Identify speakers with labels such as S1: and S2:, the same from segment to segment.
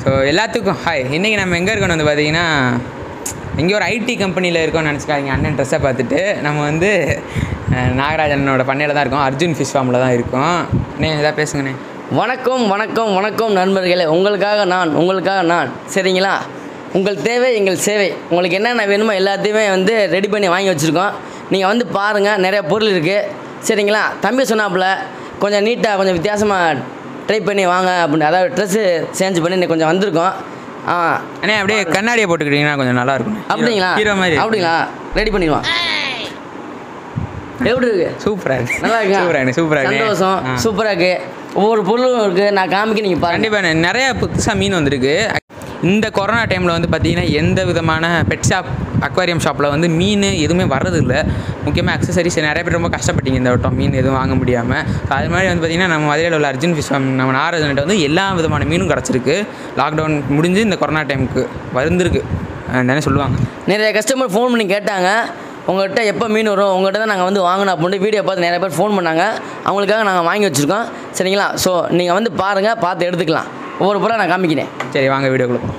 S1: So எல்லாத்துக்கும் hi இன்றைக்கி நம்ம எங்கே இருக்கோம்னு வந்து பார்த்தீங்கன்னா இங்கே ஒரு ஐடி கம்பெனியில் இருக்கோம்னு நினச்சிக்காதீங்க அண்ணன் ட்ரெஸ்ஸை பார்த்துட்டு நம்ம வந்து அஹ், நாகராஜனோட பண்ணையில் தான் இருக்கோம் அர்ஜுன் ஃபிஷ் ஃபார்மில் தான் இருக்கோம் அண்ணே எதாவது பேசுங்கண்ணே
S2: வணக்கம் வணக்கம் வணக்கம் நண்பர்களே உங்களுக்காக நான் உங்களுக்காக நான் சரிங்களா உங்கள் தேவை எங்கள் சேவை உங்களுக்கு என்னென்ன வேணுமோ எல்லாத்தையுமே வந்து ரெடி பண்ணி வாங்கி வச்சுருக்கோம் நீங்கள் வந்து பாருங்கள் நிறைய பொருள் இருக்குது சரிங்களா தம்பி சொன்னாப்புல கொஞ்சம் நீட்டாக கொஞ்சம் வித்தியாசமாக ட்ரை பண்ணி வாங்க அப்படின்னு அதாவது ட்ரெஸ்ஸு சேஞ்ச் பண்ணி இன்னைக்கு கொஞ்சம் வந்திருக்கோம் ஆ
S1: அண்ணே அப்படியே கண்ணாடியை போட்டுக்கிட்டிங்கன்னா கொஞ்சம் நல்லா இருக்கும்
S2: அப்படிங்களா
S1: ஹீரோ மாதிரி
S2: அப்படிங்களா ரெடி பண்ணிடுவோம் எப்படி இருக்கு
S1: சூப்பராக இருக்கு
S2: நல்லா இருக்கா
S1: சூப்பராக சூப்பராக
S2: சந்தோஷம் சூப்பராக இருக்கு ஒவ்வொரு பொருளும் இருக்கு நான் காமிக்க நீங்கள் பாருங்க
S1: கண்டிப்பாக நிறைய புதுசாக மீன் வந்திருக்கு இந்த கொரோனா டைமில் வந்து பார்த்தீங்கன்னா எந்த விதமான பெட் ஷாப் அக்வாரியம் ஷாப்பில் வந்து மீன் எதுவுமே வர்றதில்ல முக்கியமாக அக்சசரிஸ் நிறைய பேர் ரொம்ப கஷ்டப்பட்டீங்க இந்த வட்டம் மீன் எதுவும் வாங்க முடியாமல் ஸோ அது மாதிரி வந்து பார்த்தீங்கன்னா நம்ம மதுரையில் உள்ள அர்ஜுன் ஃபிஷ் ஃபார்ம் நம்ம நாராஜன்கிட்ட வந்து எல்லா விதமான மீனும் கிடச்சிருக்கு லாக்டவுன் முடிஞ்சு இந்த கொரோனா டைமுக்கு வந்திருக்கு தானே சொல்லுவாங்க
S2: நிறைய கஸ்டமர் ஃபோன் பண்ணி கேட்டாங்க உங்கள்கிட்ட எப்போ மீன் வரும் உங்கள்கிட்ட தான் நாங்கள் வந்து வாங்கணும் அப்படின்ட்டு வீடியோ பார்த்து நிறைய பேர் ஃபோன் பண்ணாங்க அவங்களுக்காக நாங்கள் வாங்கி வச்சுருக்கோம் சரிங்களா ஸோ நீங்கள் வந்து பாருங்கள் பார்த்து எடுத்துக்கலாம் ஒவ்வொரு பொருளாக நான் காமிக்கிறேன்
S1: சரி வாங்க வீடியோக்குள்ள போகலாம்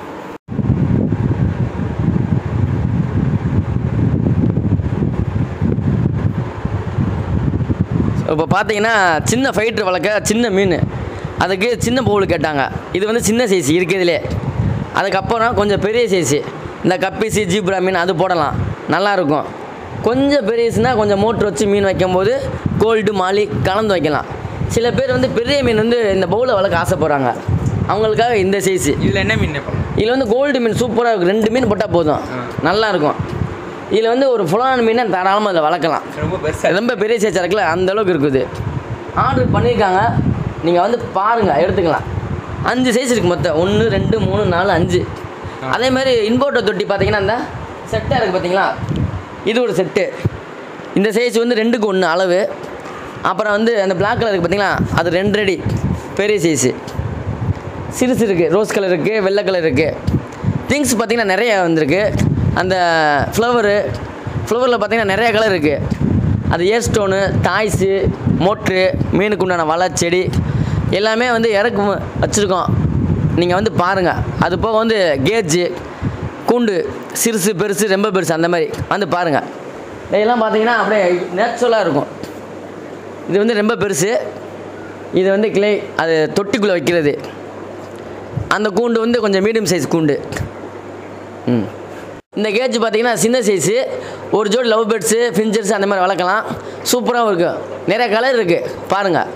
S2: இப்போ பார்த்தீங்கன்னா சின்ன ஃபைட்ரு வளர்க்க சின்ன மீன் அதுக்கு சின்ன பவுல் கேட்டாங்க இது வந்து சின்ன சைஸ் இருக்கிறதுலே அதுக்கப்புறம் கொஞ்சம் பெரிய சைஸு இந்த கப்பிசி ஜீப்ரா மீன் அது போடலாம் நல்லாயிருக்கும் கொஞ்சம் பெரியசுனா கொஞ்சம் மோட்ரு வச்சு மீன் வைக்கும்போது கோல்டு மாலி கலந்து வைக்கலாம் சில பேர் வந்து பெரிய மீன் வந்து இந்த பவுலை வளர்க்க ஆசைப்படுறாங்க அவங்களுக்காக இந்த சைஸு
S1: இதில் என்ன மீன் போகலாம்
S2: இதில் வந்து கோல்டு மீன் சூப்பராக இருக்கும் ரெண்டு மீன் போட்டால் போதும் நல்லா இருக்கும் இதில் வந்து ஒரு ஃபுலான் மீனை தாராளமாக இதில் வளர்க்கலாம்
S1: ரொம்ப பெருசாக
S2: ரொம்ப பெரிய சைஸாக இருக்குல்ல அந்த அளவுக்கு இருக்குது ஆர்டர் பண்ணியிருக்காங்க நீங்கள் வந்து பாருங்கள் எடுத்துக்கலாம் அஞ்சு சைஸ் இருக்குது மொத்தம் ஒன்று ரெண்டு மூணு நாலு அஞ்சு அதே மாதிரி இன்போர்ட்டர் தொட்டி பார்த்தீங்கன்னா இந்த செட்டாக இருக்குது பார்த்தீங்களா இது ஒரு செட்டு இந்த சைஸ் வந்து ரெண்டுக்கு ஒன்று அளவு அப்புறம் வந்து அந்த பிளாக் கலர் இருக்குது பார்த்தீங்களா அது ரெண்டு ரெடி பெரிய சைஸு சிறுசு இருக்குது ரோஸ் கலர் இருக்குது வெள்ளை கலர் இருக்குது திங்ஸ் பார்த்திங்கன்னா நிறைய வந்திருக்கு அந்த ஃப்ளவரு ஃப்ளவரில் பார்த்திங்கன்னா நிறைய கலர் இருக்குது அது ஏர் ஸ்டோனு டாய்ஸு மோட்ரு மீனுக்கு உண்டான வலை செடி எல்லாமே வந்து இறக்கு வச்சுருக்கோம் நீங்கள் வந்து பாருங்கள் அது போக வந்து கேஜு கூண்டு சிறுசு பெருசு ரொம்ப பெருசு அந்த மாதிரி வந்து பாருங்கள் இதெல்லாம் பார்த்தீங்கன்னா அப்படியே நேச்சுரலாக இருக்கும் இது வந்து ரொம்ப பெருசு இது வந்து கிளை அது தொட்டிக்குள்ளே வைக்கிறது அந்த கூண்டு வந்து கொஞ்சம் மீடியம் சைஸ் கூண்டு ம் இந்த கேஜ் பார்த்தீங்கன்னா சின்ன சைஸு ஒரு ஜோடி லவ் பேர்ட்ஸு ஃபிஞ்சர்ஸ் அந்த மாதிரி வளர்க்கலாம் சூப்பராகவும் இருக்கும் நிறைய கலர் இருக்குது பாருங்கள்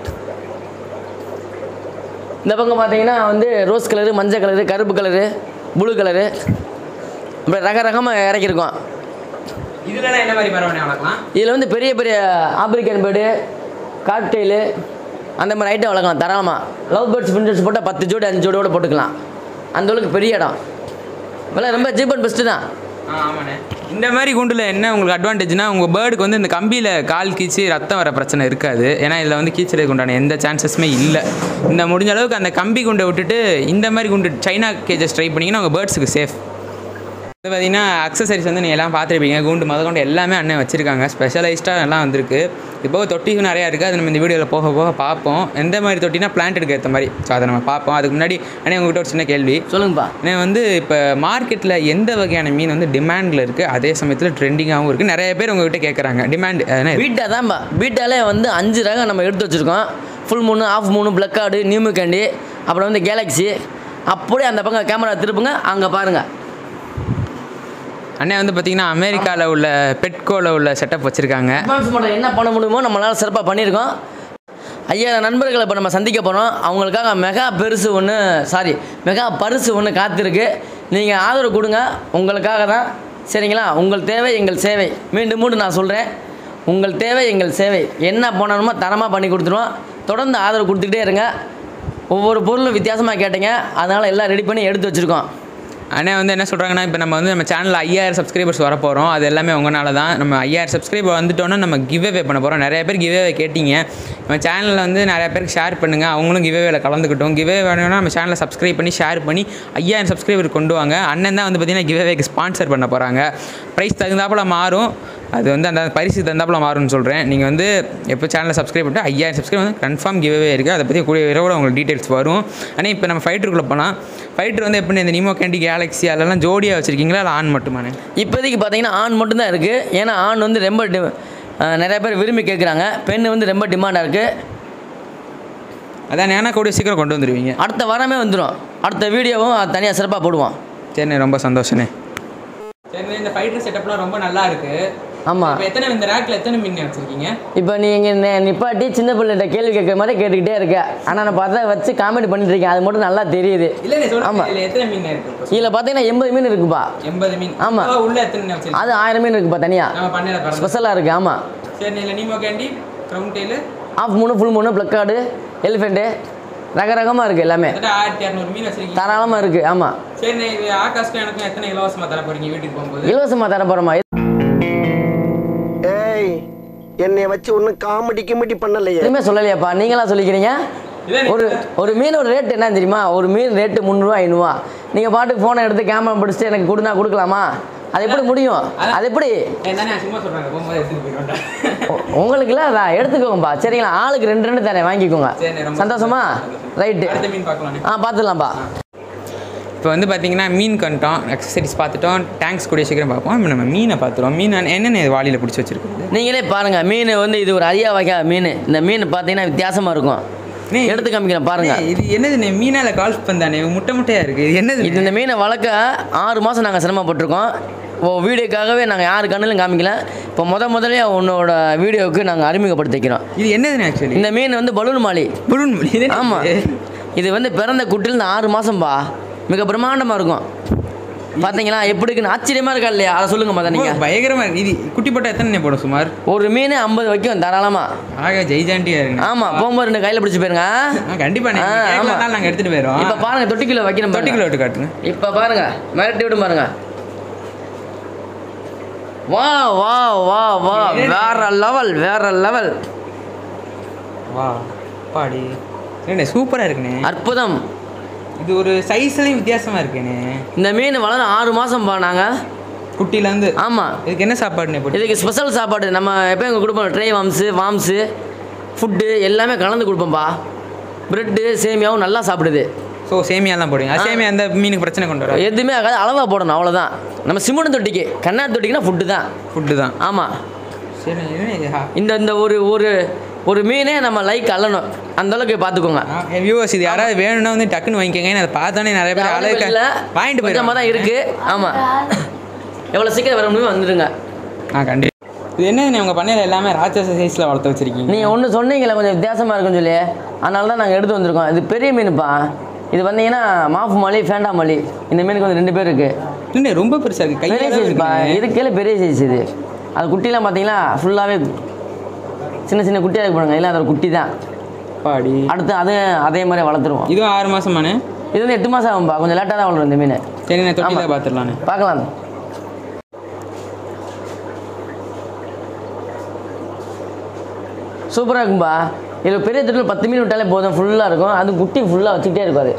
S2: இந்த பக்கம் பார்த்தீங்கன்னா வந்து ரோஸ் கலரு மஞ்சள் கலரு கருப்பு கலரு ப்ளூ கலரு அப்புறம் ரக ரகமாக இறக்கியிருக்கோம்
S1: இதுலலாம் என்ன மாதிரி பரவாயில்ல வளர்க்கலாம்
S2: இதில் வந்து பெரிய பெரிய ஆப்பிரிக்கன் பேர்டு காக்டெயிலு அந்த மாதிரி ஐட்டம் வளர்க்கலாம் தராமல் லவ் பேர்ட்ஸ் ஃபின்டர்ஸ் போட்டால் பத்து ஜோடி அஞ்சு ஜோடியோட போட்டுக்கலாம் அந்த அளவுக்கு பெரிய இடம் இப்போல்லாம் ரொம்ப சீப் அண்ட் பெஸ்ட்டு தான்
S1: ஆ ஆமாண்ணே இந்த மாதிரி குண்டில் என்ன உங்களுக்கு அட்வான்டேஜ்னா உங்கள் பேர்டுக்கு வந்து இந்த கம்பியில் கால் கீச்சு ரத்தம் வர பிரச்சனை இருக்காது ஏன்னா இதில் வந்து கீச்சலுக்கு உண்டான எந்த சான்சஸுமே இல்லை இந்த முடிஞ்ச அளவுக்கு அந்த கம்பி குண்டை விட்டுட்டு இந்த மாதிரி குண்டு சைனா கேஜஸ் ட்ரை பண்ணிங்கன்னா உங்கள் பேர்ட்ஸுக்கு சேஃப் இது பார்த்தீங்கன்னா அக்சசரிஸ் வந்து நீங்கள் எல்லாம் பார்த்துருப்பீங்க கூண்டு மொதல் கொண்டு எல்லாமே அண்ணன் வச்சுருக்காங்க ஸ்பெஷலைஸ்டாக எல்லாம் வந்திருக்கு இப்போ தொட்டியும் நிறையா இருக்குது அது நம்ம இந்த வீடியோவில் போக போக பார்ப்போம் எந்த மாதிரி தொட்டினா பிளான்ட் எடுக்க ஏற்ற மாதிரி ஸோ அதை நம்ம பார்ப்போம் அதுக்கு முன்னாடி அண்ணே உங்ககிட்ட ஒரு சின்ன கேள்வி
S2: சொல்லுங்கப்பா
S1: ஏன்னா வந்து இப்போ மார்க்கெட்டில் எந்த வகையான மீன் வந்து டிமாண்டில் இருக்குது அதே சமயத்தில் ட்ரெண்டிங்காகவும் இருக்குது நிறைய பேர் உங்ககிட்ட கேட்குறாங்க டிமாண்ட்
S2: பீட்டா தான்ப்பா பீட்டாலே வந்து அஞ்சு ரகம் நம்ம எடுத்து வச்சுருக்கோம் ஃபுல் மூணு ஆஃப் மூணு பிளக்கார்டு நியூமு கேண்டி அப்புறம் வந்து கேலக்ஸி அப்படியே அந்த பக்கம் கேமரா திருப்புங்க அங்கே பாருங்கள்
S1: அண்ணன் வந்து பார்த்தீங்கன்னா அமெரிக்காவில் உள்ள பெட்கோவில் உள்ள செட்டப் வச்சுருக்காங்க
S2: அட்வான்ஸ் மாடல் என்ன பண்ண முடியுமோ நம்மளால் சிறப்பாக பண்ணியிருக்கோம் ஐயாயிரம் நண்பர்களை இப்போ நம்ம சந்திக்க போகிறோம் அவங்களுக்காக மெகா பெருசு ஒன்று சாரி மெகா பரிசு ஒன்று காத்திருக்கு நீங்கள் ஆதரவு கொடுங்க உங்களுக்காக தான் சரிங்களா உங்கள் தேவை எங்கள் சேவை மீண்டும் மீண்டும் நான் சொல்கிறேன் உங்கள் தேவை எங்கள் சேவை என்ன பண்ணணுமோ தரமாக பண்ணி கொடுத்துருவோம் தொடர்ந்து ஆதரவு கொடுத்துக்கிட்டே இருங்க ஒவ்வொரு பொருளும் வித்தியாசமாக கேட்டீங்க அதனால் எல்லாம் ரெடி பண்ணி எடுத்து வச்சுருக்கோம்
S1: அண்ணே வந்து என்ன சொல்கிறாங்கன்னா இப்போ நம்ம வந்து நம்ம சேனலில் ஐயாயிரம் சப்ஸ்கிரைபர்ஸ் வர போகிறோம் அது எல்லாமே உங்களால தான் நம்ம ஐயாயிரம் சப்ஸ்கிரைபர் வந்துட்டோன்னா நம்ம கிவ் அவே பண்ண போகிறோம் நிறைய பேர் கிவ் அவே கேட்டீங்க நம்ம சேனலில் வந்து நிறைய பேருக்கு ஷேர் பண்ணுங்கள் அவங்களும் கிவ் அவேல கலந்துக்கிட்டோம் கிவ் அவே வேணும்னா நம்ம சேனலை சப்ஸ்கிரைப் பண்ணி ஷேர் பண்ணி ஐயாயிரம் சப்ஸ்கிரைபர் கொண்டு வாங்க அண்ணன் தான் வந்து பார்த்தீங்கன்னா கிவ் அவேக்கு ஸ்பான்சர் பண்ண போகிறாங்க ப்ரைஸ் தகுந்தாப்புல மாறும் அது வந்து அந்த பரிசு தந்தாப்புல மாறும்னு சொல்கிறேன் நீங்கள் வந்து எப்போ சேனலை சப்ஸ்கிரைப் பண்ணிட்டு ஐயாயிரம் சப்ஸ்கிரைப் வந்து கன்ஃபார்ம் கிவ்வே இருக்குது அதை பற்றி கூடிய விரைவில் உங்களுக்கு டீட்டெயில்ஸ் வரும் ஆனால் இப்போ நம்ம ஃபைட்டருக்குள்ளே போனால் ஃபைட்டர் வந்து எப்படி இந்த நிமோ கேண்டி கேலக்ஸி அதெல்லாம் ஜோடியாக வச்சுருக்கீங்களா இல்லை ஆன் மட்டுமானே
S2: இப்போதைக்கு பார்த்தீங்கன்னா ஆண் மட்டும்தான் இருக்குது ஏன்னா ஆண் வந்து ரொம்ப டி அஹ் நிறைய பேர் விரும்பி கேட்குறாங்க பெண் வந்து ரொம்ப டிமாண்டாக இருக்குது
S1: அதான் ஏன்னா கூடிய சீக்கிரம் கொண்டு வந்துடுவீங்க
S2: அடுத்த வாரமே வந்துடும் அடுத்த வீடியோவும் தனியாக சிறப்பாக போடுவோம்
S1: சரிண்ணே ரொம்ப சந்தோஷண்ணே சரிண்ணே இந்த ஃபைட்டர் செட்டப்லாம் ரொம்ப நல்லா இருக்கு
S2: ஆமாம்
S1: இப்போ எத்தனை இந்த ரேக்கில் எத்தனை மீன் வச்சுருக்கீங்க
S2: இப்போ நீங்கள் நிப்பாட்டி சின்ன பிள்ளைகிட்ட கேள்வி கேட்குற மாதிரி கேட்டுக்கிட்டே இருக்க ஆனால் நான் பார்த்தா வச்சு காமெடி பண்ணிட்டு இருக்கேன் அது மட்டும் நல்லா தெரியுது
S1: இல்லை நீ
S2: ஆமா.
S1: சொல்லுங்க இல்லை எத்தனை மீன் இருக்கு இப்போ?
S2: இதில் பார்த்தீங்கன்னா எண்பது மீன் இருக்குப்பா
S1: எண்பது மீன்
S2: ஆமா.
S1: இப்போ உள்ள எத்தனை வச்சிருக்கீங்க
S2: அது ஆயிரம் மீன் இருக்குப்பா தனியாக
S1: நம்ம பண்ணையில பிறந்த
S2: ஸ்பெஷலாக இருக்குது ஆமாம்
S1: சரி இல்லை Nemo candy crowntail
S2: half மூணு ஃபுல் மூணு ப்ளக்கார்டு எலிஃபெண்ட்டு ரகரகமாக இருக்குது எல்லாமே
S1: கிட்டத்தட்ட ஆயிரத்தி இரநூறு மீன் வச்சிருக்கீங்க
S2: தாராளமாக இருக்குது ஆமாம்
S1: சரி இது ஆகாஷ்க்கும் எனக்கும் எத்தனை இலவசமாக தர போறீங்க வீட்டுக்கு போகும்போது
S2: இலவசமாக தர போகிறோமா
S3: ஏய் என்னைய வச்சு ஒன்னும் காமெடி கிமெடி பண்ணலையே
S2: எதுவுமே சொல்லலையாப்பா நீங்களா சொல்லிக்கிறீங்க
S1: இல்லை
S2: ஒரு ஒரு மீன் ஒரு ரேட் என்ன தெரியுமா ஒரு மீன் ரேட்டு முந்நூறுவா ஐநூறுவா நீங்கள் பாட்டுக்கு ஃபோனை எடுத்து கேமரா பிடிச்சிட்டு எனக்கு கொடுனா கொடுக்கலாமா அது எப்படி முடியும் அது எப்படி
S1: தானே சும்மா சொல்கிறாங்க போகும்போது எடுத்துகிட்டு போயிடுவேன்
S2: உ- உங்களுக்குலாம் அதான் எடுத்துக்கோங்கப்பா சரிங்களா ஆளுக்கு ரெண்டு ரெண்டு தரேன் வாங்கிக்கோங்க
S1: சரிண்ணே, ரொம்ப
S2: சந்தோஷமா ரைட்டு
S1: அடுத்த மீன் பார்க்கலாண்ணே
S2: ஆ பார்த்துடலாம்ப்பா
S1: இப்போ வந்து பார்த்தீங்கன்னா மீன் கண்டோம் அக்சசரிஸ் பார்த்துட்டோம் டேங்க்ஸ் கூடிய சீக்கிரம் பார்ப்போம் இப்போ நம்ம மீனை பார்த்துருவோம் மீன் என்னென்ன இது வாளியில் பிடிச்சி வச்சிருக்குது
S2: நீங்களே பாருங்கள் மீன் வந்து இது ஒரு அரியா வகை மீன் இந்த மீன் பார்த்தீங்கன்னா வித்தியாசமாக இருக்கும்
S1: நீ-
S2: எடுத்து காமிக்கிறேன் பாருங்க
S1: அண்ணே, இது என்னதுண்ணே மீனால கால்ஸ் பண்ணானே முட்டை முட்டையாக இருக்குது இது என்னது
S2: இது இந்த மீனை வளர்க்க ஆறு மாதம் நாங்கள் சிரமப்பட்டிருக்கோம் ஓ வீடியோக்காகவே நாங்கள் யார் கண்ணிலும் காமிக்கல இப்போ முத முதலே உன்னோட வீடியோவுக்கு நாங்கள் அறிமுகப்படுத்திக்கிறோம்
S1: இது என்னதுண்ணே ஆக்சுவலி
S2: இந்த மீன் வந்து பலூன் மாலி
S1: புருன் இது என்ன
S2: ஆமாம்
S1: இது?
S2: இது வந்து பிறந்த குட்டிலேருந்து ஆறு மாதம்பா மிக பிரம்மாண்டமாக இருக்கும் பார்த்தீங்களா எப்படி இருக்குன்னு ஆச்சரியமாக இருக்கா இல்லையா அதை சொல்லுங்க மத
S1: ரொம்ப
S2: நீங்கள்
S1: பயங்கரமா இருக்கு இது குட்டி போட்டால் எத்தனை போடும் சுமார்
S2: ஒரு மீன் ஐம்பது வைக்கும் தாராளமாக
S1: ஆக ஜெய்ஜாண்டியாக இருக்குண்ணே
S2: ஆமாம் போகும்போது ரெண்டு கையில் பிடிச்சி போயிருங்க
S1: ஆ கண்டிப்பாக
S2: ஆ, ஆமா.
S1: நாங்கள் எடுத்துகிட்டு போயிடுறோம்
S2: இப்போ பாருங்க தொட்டிக்குள்ள வைக்கணும்
S1: தொட்டி
S2: பாருங்க
S1: கிலோ விட்டு காட்டுங்க
S2: இப்போ பாருங்க மிரட்டி விடும் பாருங்க வா வா வா வா வேற லெவல் வேற லெவல்
S1: வா பாடி இல்லைண்ணே சூப்பராக இருக்குண்ணே
S2: அற்புதம்
S1: இது ஒரு சைஸ்லையும் வித்தியாசமாக இருக்குண்ணே
S2: இந்த மீன் வளர ஆறு மாதம் பா நாங்கள்
S1: குட்டிலேருந்து
S2: ஆமாம்
S1: இதுக்கு என்ன சாப்பாடுண்ணே போட்டு
S2: இதுக்கு ஸ்பெஷல் சாப்பாடு நம்ம எப்போ எங்கே கொடுப்போம் ட்ரை வாம்ஸு வாம்ஸு ஃபுட்டு எல்லாமே கலந்து கொடுப்போம்ப்பா ப்ரெட்டு சேமியாவும் நல்லா சாப்பிடுது
S1: ஸோ சேமியாலாம் போடுவீங்க அது சேமியா அந்த மீனுக்கு பிரச்சனை கொண்டு வர
S2: எதுவுமே ஆகாது அளவாக போடணும் அவ்வளோதான் நம்ம சிமெண்ட் தொட்டிக்கு கண்ணாடி தொட்டிக்குன்னா ஃபுட்டு தான்
S1: ஃபுட்டு தான்
S2: ஆமாம்
S1: சரி என்ன இது? ஆ.
S2: இந்த இந்த ஒரு ஒரு ஒரு மீனே நம்ம லைக் அள்ளணும் அந்த அளவுக்கு பார்த்துக்கோங்க
S1: ஆ, வியூவர்ஸ் இது யாராவது வேணும்னா வந்து டக்குன்னு வாங்கிக்கோங்க ஏன்னா அதை பார்த்தோன்னே நிறைய பேர் அழகு
S2: இல்ல,
S1: வாங்கிட்டு
S2: கொஞ்சமா தான் இருக்கு ஆமாம் எவ்வளோ சீக்கிரம் வர முடியுமோ வந்துடுங்க
S1: ஆ கண்டிப்பாக இது என்னதுண்ணே உங்கள் பண்ணையில் எல்லாமே ராட்சச சைஸில் வளர்த்து வச்சிருக்கீங்க
S2: நீங்கள் ஒன்று சொன்னீங்களே கொஞ்சம் வித்தியாசமாக இருக்குன்னு சொல்லி அதனால தான் நாங்கள் எடுத்து வந்திருக்கோம் இது பெரிய மீனுப்பா இது வந்தீங்கன்னா மாஃப் மலி ஃபேண்டா மலி இந்த மீனுக்கு வந்து ரெண்டு பேர் இருக்குது
S1: இல்லைண்ணே ரொம்ப பெருசாக இருக்குது
S2: பெரிய
S1: கையில்
S2: சைஸ்ப்பா இது கீழே பெரிய சைஸ் இது அது குட்டிலாம் பார்த்தீங்கன்னா ஃபுல்லாகவே சின்ன சின்ன குட்டியாக இருக்கு பாருங்க இல்லை அது ஒரு குட்டி தான்
S1: பாடி
S2: அடுத்து அது அதே மாதிரி வளர்த்துருவோம்
S1: இதுவும் ஆறு மாதமானே
S2: இது வந்து எட்டு மாதம் ஆகும்பா கொஞ்சம் லேட்டாக தான் வளரும் இந்த மீன்
S1: சரிண்ணே தொட்டியில் பார்த்துடலாண்ணே
S2: பார்க்கலாம் சூப்பராக இருக்கும்பா இதில் பெரிய தொட்டில் பத்து மீன் விட்டாலே போதும் ஃபுல்லாக இருக்கும் அது குட்டி ஃபுல்லாக வச்சுக்கிட்டே இருப்பாரு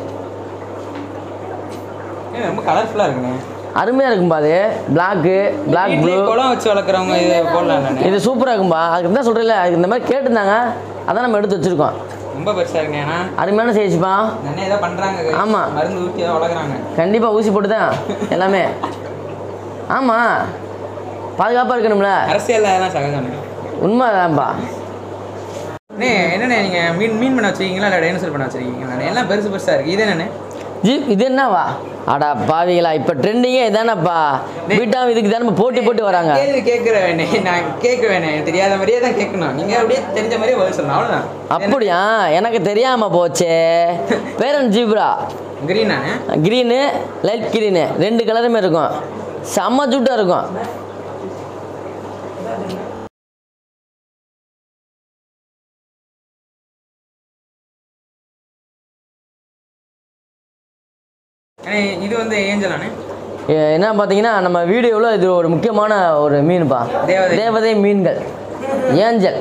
S1: ஏன் ரொம்ப கலர்ஃபுல்லாக இருக்குண்ணே
S2: அருமையாக இருக்கும்பா அது பிளாக்கு பிளாக் ப்ளூ
S1: வீட்லயே குளம் வச்சு வளர்க்குறவங்க இது போடலாம்ண்ணே
S2: இது சூப்பராக இருக்கும்பா அதுக்கு தான் சொல்கிறேன்ல அதுக்கு இந்த மாதிரி கேட்டிருந்தாங்க அதான் நம்ம எடுத்து வச்சுருக்கோம்
S1: ரொம்ப பெருசாக இருக்குண்ணே ஏன்னா
S2: அருமையான சைஸ்ப்பா
S1: அண்ணே ஏதோ பண்ணுறாங்க
S2: ஆமா.
S1: மருந்து ஊற்றி ஏதோ வளர்க்குறாங்க
S2: கண்டிப்பாக ஊசி போட்டு தான் எல்லாமே ஆமாம் பாதுகாப்பாக இருக்கணும்ல
S1: அரசியல் அதெல்லாம் சகஜம்ண்ணே
S2: உண்மைதான்ப்பா
S1: அண்ணே என்னண்ணே நீங்கள் மீன் மீன் பண்ண வச்சிருக்கீங்களா இல்லை டைனோசர் பண்ண வச்சிருக்கீங்களா எல்லாம் பெருசு பெருசாக இருக்குது இது என்னண்ணே
S2: ஜி இது என்னவா அடா பாவிகளா இப்போ ட்ரெண்டிங்கே இதானப்பா வீட்டா இதுக்கு தானே போட்டி போட்டு வராங்க
S1: கேள்வி கேட்குற வேணே நான் கேட்க வேணே எனக்கு தெரியாத மாதிரியே தான் கேட்கணும் நீங்கள் அப்படியே தெரிஞ்ச மாதிரியே பதில் சொல்லணும் அவ்வளோதான்
S2: அப்படியா எனக்கு தெரியாம போச்சே பேரன் ஜீப்ரா
S1: கிரீனாண்ணே
S2: க்ரீனு லைட் க்ரீனு ரெண்டு கலருமே இருக்கும் செம்ம ஜூட்டாக இருக்கும்
S1: அண்ணே இது வந்து ஏஞ்சலாண்ணே
S2: எ- என்ன பார்த்தீங்கன்னா நம்ம வீடியோவில் இது ஒரு முக்கியமான ஒரு மீனுப்பா
S1: தேவதை.
S2: தேவதை மீன்கள் ஏஞ்சல்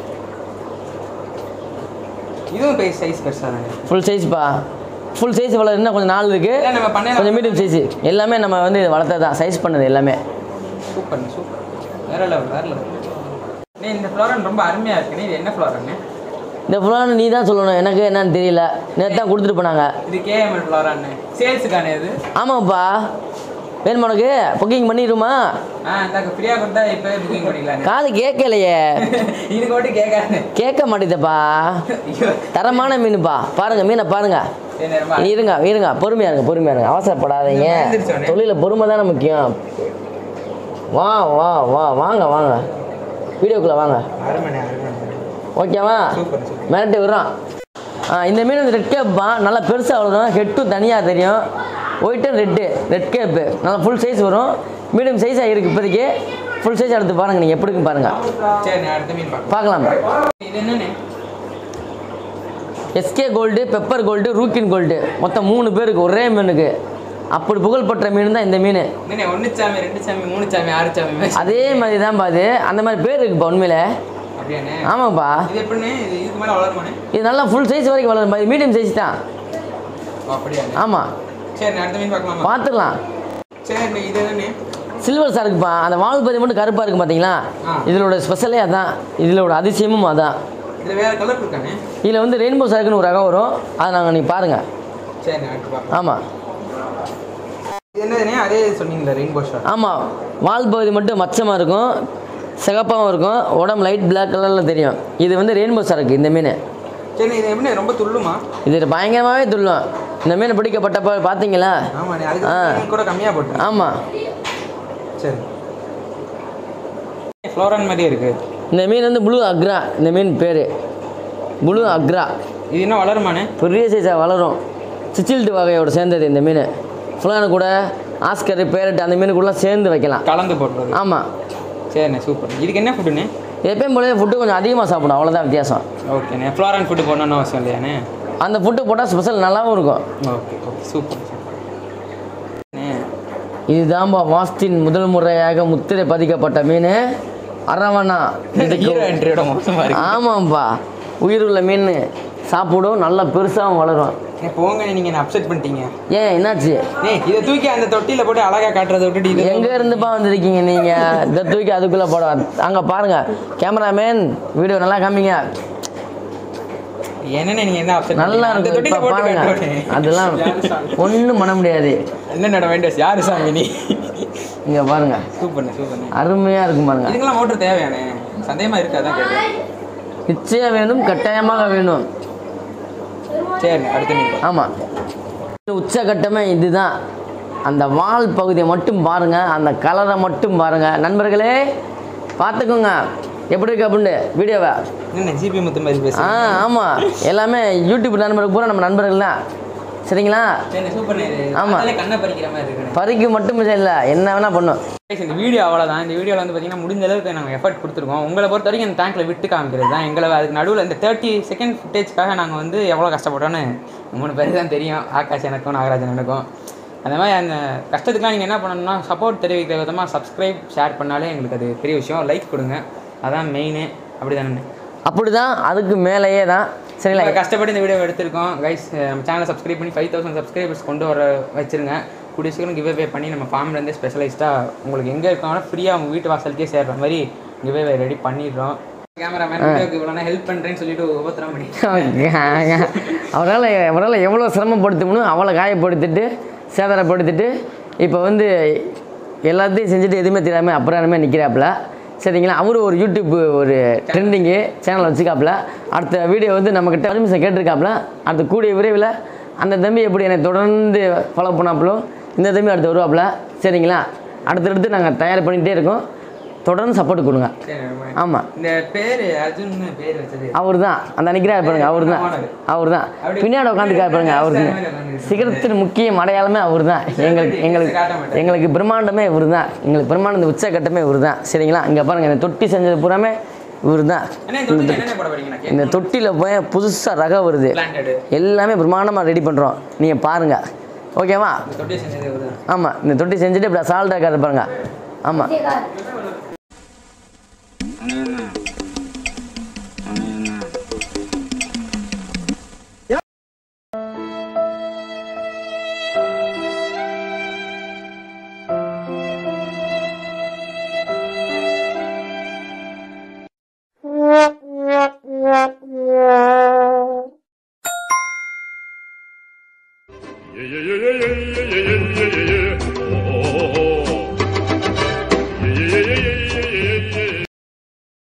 S1: இதுவும் பெரிய சைஸ் பெருசாக தானே
S2: ஃபுல் சைஸ்ப்பா ஃபுல் சைஸ் வளர இன்னும் கொஞ்சம் நாள் இருக்குது
S1: இல்லை நம்ம பண்ணையில
S2: கொஞ்சம் மீடியம் சைஸ் எல்லாமே நம்ம வந்து வளர்த்தது தான் சைஸ் பண்ணது எல்லாமே
S1: சூப்பர் சூப்பர் வேற லெவல் வேற லெவல் நீ இந்த ஃப்ளோரன் ரொம்ப அருமையாக இருக்குண்ணே இது என்ன ஃப்ளோரன்னு
S2: இந்த ஃபுல்லான நீ தான் சொல்லணும் எனக்கு என்னன்னு தெரியல நேற்று தான் கொடுத்துட்டு போனாங்க
S1: இது கேஎம்எல் ஃப்ளோரான்னு சேல்ஸுக்கான இது
S2: ஆமாப்பா வேணுமா உனக்கு புக்கிங் பண்ணிடுமா
S1: ஆ இந்த ஃப்ரீயாக கொடுத்தா இப்போ புக்கிங் பண்ணிக்கலாம்
S2: காது கேட்கலையே
S1: இதுக்கு மட்டும் கேட்காது
S2: கேட்க மாட்டேதப்பா தரமான மீனுப்பா பாருங்க மீனை பாருங்க
S1: சரி ரொம்ப
S2: இருங்க இருங்க பொறுமையா இருங்க பொறுமையா இருங்க அவசரப்படாதீங்க
S1: பயந்துருச்சோனே.
S2: தொழில பொறுமை தானே முக்கியம் வா வா வா வாங்க வாங்க வீடியோக்குள்ள வாங்க
S1: அருமணி அருமணி
S2: ஓகேவா
S1: சூப்பர் சூப்பர்
S2: மிரட்டி விடுறோம் ஆ இந்த மீன் வந்து ரெட் கேப்பா நல்லா பெருசாக வரும் ஹெட்டும் தனியாக தெரியும் white and red red cap நல்லா ஃபுல் சைஸ் வரும் மீடியம் சைஸாக இருக்குது இப்போதைக்கு ஃபுல் சைஸ் எடுத்து பாருங்கள் நீங்கள் எப்படி இருக்குன்னு பாருங்கள்
S1: சரி நான் அடுத்த மீன் பார்க்கலாம்
S2: பார்க்கலாம்
S1: இது என்னண்ணே
S2: எஸ்கே கோல்டு பெப்பர் கோல்டு ரூக்கின் கோல்டு மொத்தம் மூணு பேருக்கு ஒரே மீனுக்கு அப்படி புகழ்பெற்ற மீன் தான் இந்த மீன்
S1: என்னண்ணே ஒன்று சாமி ரெண்டு சாமி மூணு சாமி ஆறு சாமி மாதிரி.
S2: அதே மாதிரி தான்ப்பா அது அந்த மாதிரி பேர் இருக்குப்பா உண்மையில
S1: அப்படியாண்ணே
S2: ஆமாப்பா
S1: இது எப்படிண்ணே இது இதுக்கு மேலே வளருமாண்ணே
S2: இது நல்லா ஃபுல் சைஸ் வரைக்கும் வளரும் இது மீடியம் சைஸ் தான்
S1: ஓ, அப்படியாண்ணே
S2: ஆமாம்
S1: சரி நான் அடுத்த மீன் பார்க்கலாமா
S2: பார்த்துக்கலாம்
S1: சரி இது என்னண்ணே
S2: சில்வர் சாருக்குப்பா அந்த வால்பதி மட்டும் கருப்பாக இருக்கும் பார்த்தீங்களா
S1: ஆ.
S2: இதோட ஸ்பெஷலே அதான் இதோட அதிசயமும் அதான்
S1: இதில் வேறு கலர் இருக்காண்ணே
S2: இதில் வந்து ரெயின்போ சாருக்குன்னு ஒரு ரகம் வரும் அதை நாங்கள் நீங்கள் பாருங்கள்
S1: சரி நான் அடுத்து பார்க்கலாம்
S2: ஆமாம்
S1: இது என்னதுண்ணே அதே சொன்னீங்களா ரெயின்போ ஷாட்
S2: ஆமாம் வால் பகுதி மட்டும் மச்சமாக இருக்கும் சிகப்பாகவும் இருக்கும் உடம்பு லைட் பிளாக் கலரில் தெரியும் இது வந்து ரெயின்போ சரக்கு இந்த மீன்
S1: சரி இது எப்படி ரொம்ப துள்ளுமா
S2: இது பயங்கரமாகவே துள்ளும் இந்த மீன் பிடிக்கப்பட்டப்ப பார்த்தீங்களா
S1: ஆமாண்ணே அதுக்கு
S2: ஆ.
S1: மீன் கூட கம்மியாக போட்டு
S2: ஆமாம்
S1: சரி ஃப்ளோரன் மாதிரியே இருக்கு
S2: இந்த மீன் வந்து ப்ளூ அக்ரா இந்த மீன் பேர் ப்ளூ அக்ரா
S1: இது இன்னும் வளருமாண்ணே
S2: பெரிய சைஸாக வளரும் சிச்சில்டு வகையோட சேர்ந்தது இந்த மீன் ஃபுல்லான கூட ஆஸ்கர் பேரட் அந்த மீனுக்குள்ளே சேர்ந்து வைக்கலாம்
S1: கலந்து போட்டுறது
S2: ஆமாம்
S1: சரிண்ணே சூப்பர் இதுக்கு என்ன ஃபுட்டுண்ணே
S2: எப்பயும் போல ஃபுட்டு கொஞ்சம் அதிகமாக சாப்பிடும் அவ்வளோதான் வித்தியாசம்
S1: ஓகேண்ணே ஃப்ளோரன் ஃபுட்டு போடணும்னு அவசியம் இல்லையாண்ணே
S2: அந்த ஃபுட்டு போட்டால் ஸ்பெஷல் நல்லாவும் இருக்கும்
S1: ஓகே ஓகே சூப்பர் சூப்பர் அண்ணே,
S2: இதுதான்பா வாஸ்தின் முதல் முறையாக முத்திரை பதிக்கப்பட்ட மீன் அரவணா இதுக்கு
S1: ஹீரோ என்ட்ரியோட மோசமாக இருக்கு
S2: ஆமாம்ப்பா உயிர் உள்ள மீன் சாப்பிடும் நல்லா பெருசாகவும் வளரும்
S1: அண்ணே, போங்க நீங்கள் என்ன அப்செட் பண்ணிட்டீங்க
S2: ஏன் என்னாச்சு
S1: ஏய் இதை தூக்கி அந்த தொட்டியில் போட்டு அழகா காட்டுறதை விட்டுட்டு இது
S2: எங்க இருந்துப்பா வந்திருக்கீங்க நீங்க இதை தூக்கி அதுக்குள்ள போட அங்க பாருங்க கேமராமேன் வீடியோ நல்லா காமிங்க
S1: என்னண்ணே நீங்கள் என்ன அப்செட்
S2: நல்லா
S1: அந்த
S2: இருக்கும்
S1: தொட்டியில்
S2: இப்ப
S1: போட்டு
S2: பாருங்க
S1: காட்டுறேன்.
S2: அதெல்லாம்
S1: யாரு சாமி?
S2: ஒன்றும் பண்ண முடியாது
S1: என்ன நட வேண்டிய யாரு சாமி நீ
S2: இங்க பாருங்க
S1: சூப்பர்ண்ணே சூப்பர்ண்ணே
S2: அருமையா இருக்கும் பாருங்க
S1: இதுக்கெல்லாம் மோட்டர் தேவையாண்ணே சந்தேகமா இருக்காதான் கேட்டேன்
S2: நிச்சயம் வேணும் கட்டாயமாக வேணும்
S1: சரி அடுத்த மீன் பாரு.
S2: ஆமா உச்சகட்டமே இதுதான் அந்த வால் பகுதியை மட்டும் பாருங்க அந்த கலரை மட்டும் பாருங்க நண்பர்களே பார்த்துக்கோங்க எப்படி இருக்கு அப்படின்னு வீடியோவை
S1: என்ன ஜிபி முத்து மாதிரி
S2: ஆ
S1: பேசு
S2: ஆமாம் எல்லாமே யூடியூப் நண்பர்கள் பூரா நம்ம நண்பர்கள் தான் சரிங்களா
S1: சரி சூப்பர்ண்ணே இது
S2: ஆமா.
S1: பார்த்தாலே கண்ணை பறிக்கிற மாதிரி இருக்குண்ணே
S2: பறிக்க மட்டும் இல்லை என்ன வேணால் பண்ணும்
S1: Guys, இந்த வீடியோ அவ்வளோதான் இந்த வீடியோவில் வந்து பார்த்தீங்கன்னா முடிஞ்ச அளவுக்கு நாங்கள் எஃபர்ட் கொடுத்துருக்கோம் உங்களை பொறுத்த வரைக்கும் இந்த டேங்க்கில் விட்டு காமிக்கிறது தான் எங்களை அதுக்கு நடுவில் இந்த தேர்ட்டி செகண்ட் ஃபுட்டேஜ்க்காக நாங்கள் வந்து எவ்வளோ கஷ்டப்பட்டோன்னு மூணு பேருக்கு தான் தெரியும் ஆகாஷ் எனக்கும் நாகராஜன் எனக்கும் அந்த மாதிரி அந்த கஷ்டத்துக்குலாம் நீங்கள் என்ன பண்ணணும்னா சப்போர்ட் தெரிவிக்கிற விதமாக சப்ஸ்கிரைப் ஷேர் பண்ணாலே எங்களுக்கு அது பெரிய விஷயம் லைக் கொடுங்க அதான் மெயினு அப்படி தானே
S2: அப்படி தான் அதுக்கு மேலேயே தான் சரிங்களா
S1: இப்போ கஷ்டப்பட்டு இந்த வீடியோ எடுத்திருக்கோம் கைஸ் நம்ம சேனலை சப்ஸ்கிரைப் பண்ணி ஃபைவ் தௌசண்ட் சப்ஸ்கிரைபர்ஸ் கொண்டு வர வச்சிருங்க கூடிய சீக்கிரம் கிவ் அவே பண்ணி நம்ம ஃபார்ம்லேருந்து ஸ்பெஷலைஸ்டாக உங்களுக்கு எங்கே இருக்காங்களோ ஃப்ரீயாக உங்கள் வீட்டு வாசலுக்கே சேர்ற மாதிரி கிவ் அவே ரெடி பண்ணிடுறோம் கேமராமேன் வீடியோக்கு இவ்வளோ ஹெல்ப் பண்ணுறேன்னு சொல்லிட்டு உபத்திரம் பண்ணி
S2: அவரால் அவரால் எவ்வளோ சிரமப்படுத்தணும் அவளை காயப்படுத்திட்டு சேதனைப்படுத்திட்டு இப்போ வந்து எல்லாத்தையும் செஞ்சுட்டு எதுவுமே தெரியாமல் அப்புறமே நிற்கிறாப்புல சரிங்களா அவரு ஒரு யூடியூப் ஒரு ட்ரெண்டிங்கு சேனல் வச்சுக்காப்புல அடுத்த வீடியோ வந்து நம்மக்கிட்ட பர்மிஷன் கேட்டிருக்காப்புல அடுத்த கூடிய விரைவில் அந்த தம்பி எப்படி என்னை தொடர்ந்து ஃபாலோ பண்ணாப்புலோ இந்த தம்பி அடுத்து வருவாப்புல சரிங்களா அடுத்தடுத்து நாங்கள் தயார் பண்ணிகிட்டே இருக்கோம் தொடர்ந்து சப்போர்ட் கொடுங்க
S1: சரி, ரொம்ப-
S2: ஆமாம்
S1: இந்த பேர் அர்ஜுன் பேர் வச்சது
S2: அவர் தான் அந்த நிற்கிறார் பாருங்க அவர் தான் அவர் தான் பின்னாடி உட்காந்துக்கார் பாருங்க அவர் தான் சிகரத்தின் முக்கிய அடையாளமே அவர் தான் எங்களுக்கு எங்களுக்கு எங்களுக்கு பிரம்மாண்டமே இவர் தான் எங்களுக்கு பிரம்மாண்ட உச்சக்கட்டமே இவர் தான் சரிங்களா இங்கே பாருங்க இந்த தொட்டி செஞ்சது பூராமே இவர் தான்
S1: என்ன இந்த தொட்டில என்னென்ன போட போறீங்க நான்
S2: இந்த தொட்டியில் போய் புதுசாக ரகம் வருது
S1: பிளான்டடு
S2: எல்லாமே பிரம்மாண்டமாக ரெடி பண்ணுறோம் நீங்கள் பாருங்கள் ஓகேவா
S1: தொட்டி செஞ்சது இவரு
S2: ஆமாம் இந்த தொட்டி செஞ்சுட்டு இப்படி சால்ட்டாக இருக்காது பாருங்க ஆமாம்
S4: எங்கள்